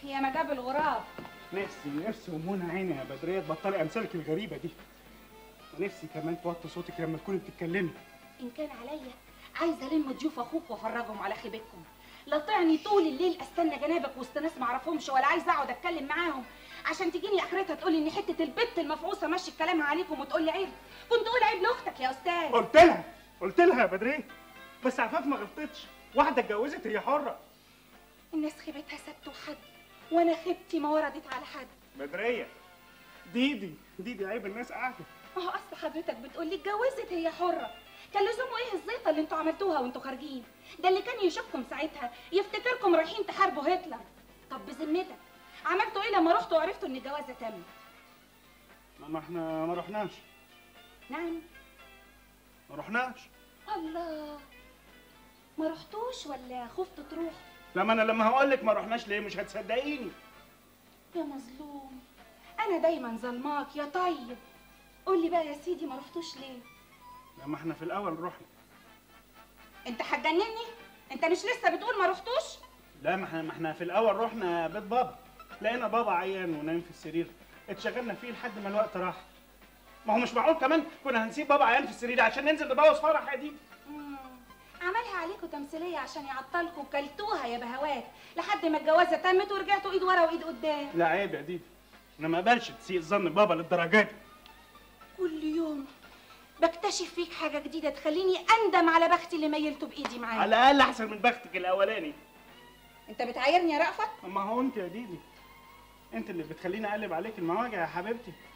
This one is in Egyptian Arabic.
يا ما جاب الغراب نفسي نفسي ومنى عيني يا بدريه تبطلي امثالك الغريبه دي ونفسي كمان توطي صوتك لما تكوني بتتكلمي ان كان عليا عايزه الم ضيوف اخوك وافرجهم على خيبتكم لا طعني طول الليل استنى جنابك وسط ناس معرفهمش ولا عايزه اقعد اتكلم معاهم عشان تجيني اخرتها تقولي ان حته البت المفعوصه ماشي كلامها عليكم وتقولي عيب كنت قول عيب لاختك يا استاذ قلت لها قلت لها يا بدريه بس عفاف ما غلطتش واحده اتجوزت هي حره الناس خيبتها سبت وحد وانا خيبتي ما وردت على حد بدريه ديدي ديدي عيب الناس قاعده ما هو اصل حضرتك بتقولي اتجوزت هي حره كان لزومه ايه الزيطه اللي انتوا عملتوها وانتوا خارجين ده اللي كان يشوفكم ساعتها يفتكركم رايحين تحاربوا هتلر طب بذمتك عملتوا ايه لما رحتوا وعرفتوا ان الجوازه تمت ما احنا ما رحناش نعم ما رحناش الله ما رحتوش ولا خفتوا تروحوا لما انا لما هقول لك ما رحناش ليه مش هتصدقيني يا مظلوم انا دايما ظلماك يا طيب قول لي بقى يا سيدي ما رحتوش ليه لما احنا في الاول رحنا انت هتجنني انت مش لسه بتقول ما رحتوش لا ما احنا ما احنا في الاول رحنا بيت بابا لقينا بابا عيان ونايم في السرير اتشغلنا فيه لحد ما الوقت راح ما هو مش معقول كمان كنا هنسيب بابا عيان في السرير عشان ننزل نبوظ فرح يا ديدي مم. عملها عليكم تمثيليه عشان يعطلكوا كلتوها يا بهوات لحد ما الجوازه تمت ورجعتوا ايد ورا وايد قدام لا عيب يا ديدي انا ما اقبلش تسيء ظن بابا للدرجه دي كل يوم بكتشف فيك حاجه جديده تخليني اندم على بختي اللي ميلته بايدي معاك على الاقل احسن من بختك الاولاني انت بتعايرني يا رأفت اما هو انت يا ديدي انت اللي بتخليني اقلب عليك المواجع يا حبيبتي